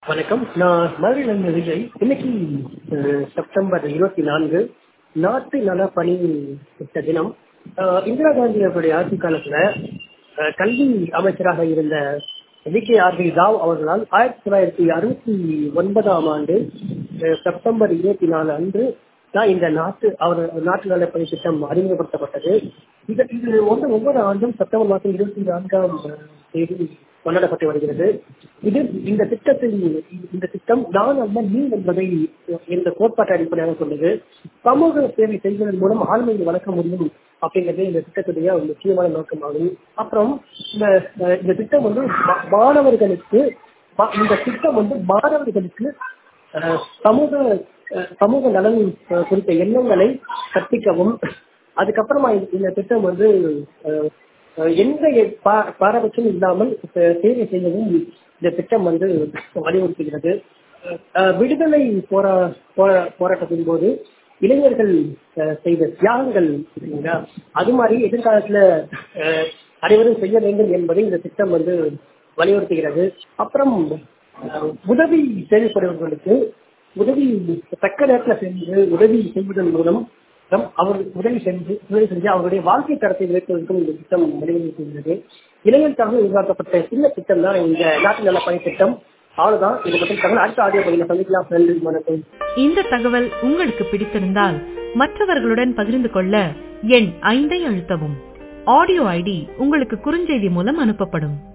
வணக்கம் நான் மதுரையிலிருந்து விஜய் இன்னைக்கு அஹ், செப்டம்பர் இருபத்தி நான்கு நாட்டு நல பணி திட்ட தினம் அஹ், இந்திரா காந்தி அவருடைய ஆட்சி காலத்துல அஹ், கல்வி அமைச்சராக இருந்த V K R V Rao அவர்களால் ஆயிரத்தி தொள்ளாயிரத்தி அறுபத்தி ஒன்பதாம் ஆண்டு அஹ், செப்டம்பர் இருபத்தி நாலு அன்று தான் இந்த நாட்டு அவர் நாட்டு நல பணி திட்டம் அறிமுகப்படுத்தப்பட்டது இது இது வந்து ஒவ்வொரு ஆண்டும் செப்டம்பர் மாதம் இருபத்தி நான்காம் அஹ், தேதி கொண்டாடப்பட்டு வருகிறது இது இந்த திட்டத்தில் இந்த திட்டம் நான் அல்ல நீ என்பதை இந்த கோட்பாட்டை அடிப்படையாக கொண்டது சமூக சேவை செய்வதன் மூலம் ஆளுமையை வளர்க்க முடியும் அப்படிங்கிறது இந்த திட்டத்துடைய ஒரு முக்கியமான நோக்கமாகும் அப்புறம் இந்த அஹ், இந்த திட்டம் வந்து மா- மாணவர்களுக்கு மா- இந்த திட்டம் வந்து மாணவர்களுக்கு அஹ், சமூக அஹ், சமூக நலன் அஹ், குறித்த எண்ணங்களை கற்பிக்கவும் அதுக்கப்புறமா இந்த- இந்த திட்டம் வந்து அஹ், அஹ் எந்த எ- பா- பாரபட்சம் இல்லாமல் அஹ், சேவை செய்யவும் இந்த திட்டம் வந்து வலியுறுத்துகிறது அஹ், விடுதலை போரா போரா- போராட்டத்தின் போது இளைஞர்கள் அஹ், செய்த தியாகங்கள் இருக்குங்களா அது மாதிரி எதிர்காலத்துல அஹ், அனைவரும் செய்ய வேண்டும் என்பதை இந்த திட்டம் வந்து வலியுறுத்துகிறது அப்புறம் அஹ், உதவி தேவைப்படுபவர்களுக்கு உதவி தக்க நேரத்தில் சென்று உதவி செய்வதன் மூலம் நம் அவர் உதவி செஞ்சு உதவி செஞ்சு அவருடைய வாழ்க்கை தரத்தை உயர்த்துவதற்கும் இந்த திட்டம் வழிவகுத்துள்ளது இளைஞருக்காக உருவாக்கப்பட்ட சின்ன திட்டம் தான் இந்த நாட்டு நல பணி திட்டம் அவ்வளவுதான் இதை பற்றி தகவல் அடுத்த ஆடியோ பகுதியில் சந்திக்கலாம் நன்றி வணக்கம் இந்த தகவல் உங்களுக்கு பிடித்திருந்தால் மற்றவர்களுடன் பகிர்ந்து கொள்ள எண் ஐந்தை அழுத்தவும் ஆடியோ ஐடி உங்களுக்கு குறுஞ்செய்தி மூலம் அனுப்பப்படும்